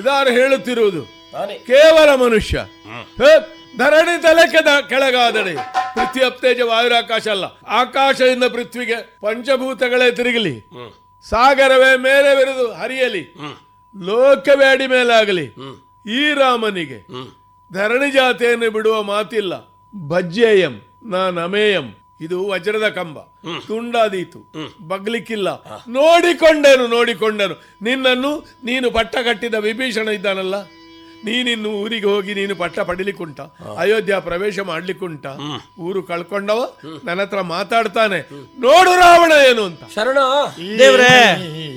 ಇದಾರು ಹೇಳುತ್ತಿರುವುದು ನಾನೇ ಕೇವಲ ಮನುಷ್ಯ ಹೇ, ಧರಣಿ ತಲೆ ಕೆದ- ಕೆಳಗಾದಡೆ ಪೃಥ್ವಿ ಅಪ್ತೇಜ ವಾಯುರಾಕಾಶ ಅಲ್ಲ ಆಕಾಶದಿಂದ ಪೃಥ್ವಿಗೆ ಪಂಚಭೂತಗಳೇ ತಿರುಗಲಿ ಹ್ಮ್ ಸಾಗರವೇ ಮೇಲೆ ಬೆರೆದು ಹರಿಯಲಿ ಹ್ಮ್ ಲೋಕವೇ ಅಡಿ ಮೇಲಾಗಲಿ ಹ್ಮ್ ಈ ರಾಮನಿಗೆ ಹ್ಮ್ ಧರಣಿ ಜಾತಿಯನ್ನು ಬಿಡುವ ಮಾತಿಲ್ಲ ಭಜ್ಯೇಯಂ ನಾನ್ ಅಮೇಯಂ ಇದು ವಜ್ರದ ಕಂಬ ತುಂಡಾದೀತು ಬಗ್ಲಿಕ್ಕಿಲ್ಲ ನೋಡಿಕೊಂಡೇನು ನೋಡಿಕೊಂಡನು ನಿನ್ನನ್ನು ನೀನು ಪಟ್ಟ ಕಟ್ಟಿದ ವಿಭೀಷಣ ಇದ್ದಾನಲ್ಲ ನೀನಿನ್ನು ಊರಿಗೆ ಹೋಗಿ ನೀನು ಪಟ್ಟ ಪಡಿಲಿಕ್ಕುಂಟ ಅಯೋಧ್ಯ ಪ್ರವೇಶ ಮಾಡ್ಲಿಕ್ಕುಂಟ ಊರು ಕಳ್ಕೊಂಡವ ನನ್ನ ಹತ್ರ ಮಾತಾಡ್ತಾನೆ ನೋಡು ರಾವಣ ಏನು ಅಂತ ಶರಣ ದೇವ್ರೇ